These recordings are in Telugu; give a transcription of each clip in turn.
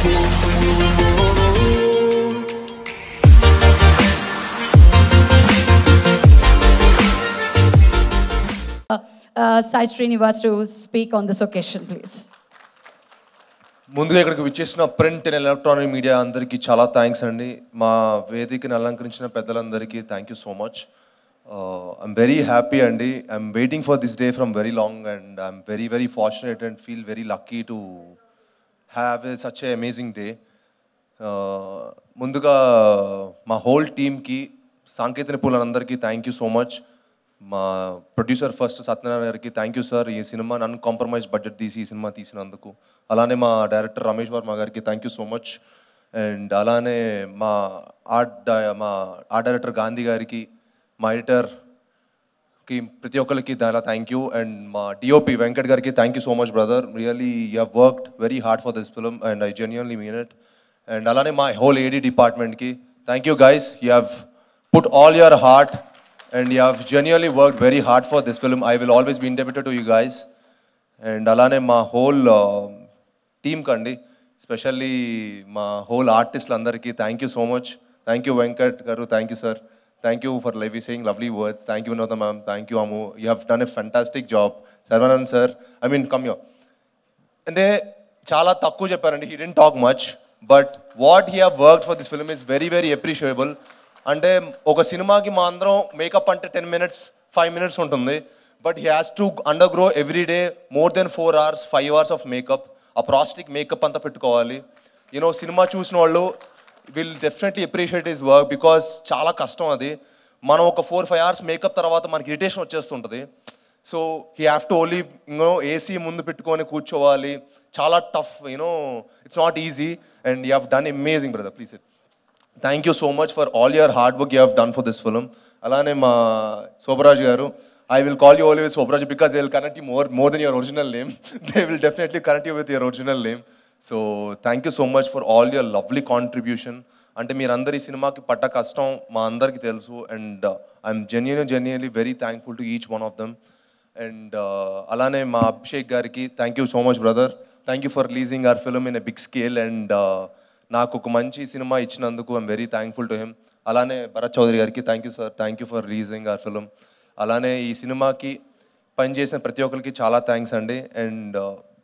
uh, Sai Srinivas to speak on this occasion, please. ముందుగా ఇక్కడికి విచ్చేసిన ప్రింట్ అండ్ ఎలక్ట్రానిక్ మీడియా అందరికీ చాలా థ్యాంక్స్ అండి మా వేదికని అలంకరించిన పెద్దలందరికీ thank you so much I'm very happy అండి I'm waiting for this day from very long and I'm very very fortunate and feel very lucky to have a such a amazing day ముందుగా మా హోల్ టీమ్కి సాంకేతిక నిపుణులందరికీ థ్యాంక్ యూ సో మచ్ మా ప్రొడ్యూసర్ ఫస్ట్ సత్యనారాయణ గారికి థ్యాంక్ యూ సార్ ఈ సినిమా నన్ను కాంప్రమైజ్ బడ్జెట్ తీసి ఈ సినిమా తీసినందుకు అలానే మా డైరెక్టర్ రమేష్ వర్మ గారికి thank you so much and అలానే మా ఆర్ట్ డై- మా ఆర్ట్ డైరెక్టర్ గాంధీ గారికి మా ఎడిటర్కి ప్రతి ఒక్కరికి చాలా థ్యాంక్ యూ అండ్ మా డిఓపి వెంకట్ గారికి thank you so much brother really you have worked very hard for this film and I genuinely mean it and అలానే మా హోల్ ఏడీ డిపార్ట్మెంట్కి thank you guys you have put all your heart and you have genuinely work very hard for this film I will always be indebted to you guys and అలానే మా హోల్ టీమ్ కండి స్పెషల్లీ మా హోల్ ఆర్టిస్టులు అందరికీ thank you so much thank you Venkat గారు thank you sir thank you for live saying lovely words thank you Vinoda ma'am thank you Amu you have done a fantastic job Sharwanand sir I mean come you అంటే చాలా తక్కువ చెప్పారండి he didn't talk much but what he have work for this film is very very appreciable అంటే ఒక సినిమాకి మా అందరం మేకప్ అంటే టెన్ మినిట్స్ ఫైవ్ మినిట్స్ ఉంటుంది but he has to undergo every day more than four hours five hours of makeup ఆ ప్రాస్టిక్ మేకప్ అంతా పెట్టుకోవాలి యూనో సినిమా చూసిన వాళ్ళు will definitely appreciate his work because చాలా కష్టం అది మనం ఒక ఫోర్ ఫైవ్ అవర్స్ మేకప్ తర్వాత మనకి ఇరిటేషన్ వచ్చేస్తుంటుంది so he have to only you know AC ముందు పెట్టుకొని కూర్చోవాలి చాలా tough you know it's not easy and you have done amazing brother please thank you so much for all your hard work you have done for this film అలానే మా శోభరాజ్ గారు I will call you always Shobaraj because they will connect you more more than your original name they will definitely connect you with your original name so thank you so much for all your lovely contribution అంటే మీరందరు ఈ సినిమాకి పడ్డ కష్టం మా అందరికీ తెలుసు and I'm genuine genuinely very thankful to each one of them and అలానే మా అభిషేక్ గారికి thank you so much brother thank you for releasing our film in a big scale and నాకు ఒక మంచి సినిమా ఇచ్చినందుకు I'm very thankful to him అలానే భరత్ చౌదరి గారికి thank you sir thank you for releasing our film అలానే ఈ సినిమాకి పనిచేసిన ప్రతి ఒక్కరికి చాలా థ్యాంక్స్ అండి అండ్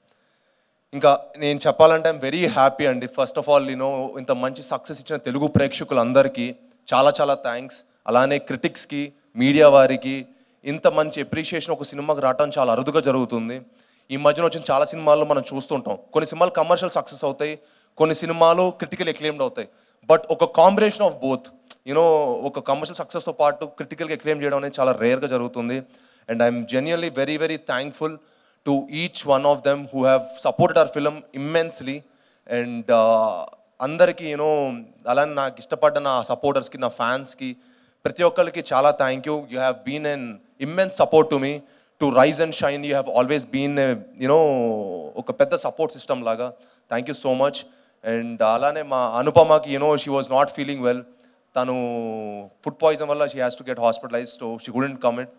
ఇంకా నేను చెప్పాలంటే ఐమ్ వెరీ హ్యాపీ అండి ఫస్ట్ ఆఫ్ ఆల్ నేను ఇంత మంచి సక్సెస్ ఇచ్చిన తెలుగు ప్రేక్షకులందరికీ చాలా చాలా థ్యాంక్స్ అలానే క్రిటిక్స్కి మీడియా వారికి ఇంత మంచి అప్రిషియేషన్ ఒక సినిమాకి రావడం చాలా అరుదుగా జరుగుతుంది ఈ మధ్యన వచ్చిన చాలా సినిమాల్లో మనం చూస్తుంటాం కొన్ని సినిమాలు కమర్షియల్ సక్సెస్ అవుతాయి కొన్ని సినిమాలు క్రిటికల్ ఎక్లెయిమ్డ్ అవుతాయి బట్ ఒక కాంబినేషన్ ఆఫ్ బోత్ యూనో ఒక కమర్షియల్ సక్సెస్తో పాటు క్రిటికల్గా ఎక్లెయిమ్ చేయడం అనేది చాలా రేర్గా జరుగుతుంది and I'm genuinely very very thankful to each one of them who have supported our film immensely and అందరికీ యూనో అలానే నాకు ఇష్టపడ్డ నా సపోర్టర్స్కి నా ఫ్యాన్స్కి ప్రతి ఒక్కరికి చాలా thank you you have been an immense support to me to rise and shine you have always been you know ఒక పెద్ద సపోర్ట్ సిస్టమ్ లాగా thank you so much and అలానే మా అనుపమకి you know she was not feeling well తను ఫుడ్ పాయిజన్ వల్ల she has to get hospitalise so she couldn't commit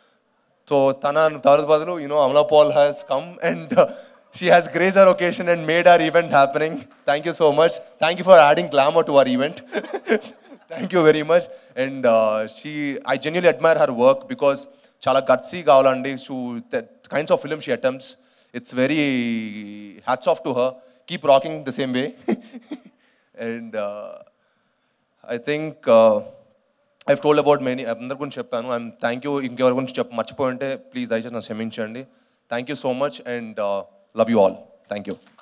so తన తరదు బదులు you know Amala Paul has come and she has grace our occasion and made our event happening thank you so much thank you for adding glamour to our event thank you very much and she I genuinely admire her work because చాలా గట్సీ కావాలండి such kinds of film she attempts it's very hats off to her keep rocking the same way and I think I told about many అందరి గురించి చెప్పాను అండ్ థ్యాంక్ యూ ఇంకెవరి గురించి చెప్ప మర్చిపోయి ఉంటే ప్లీజ్ దయచేసి నన్ను క్షమించండి thank you so much and love you all thank you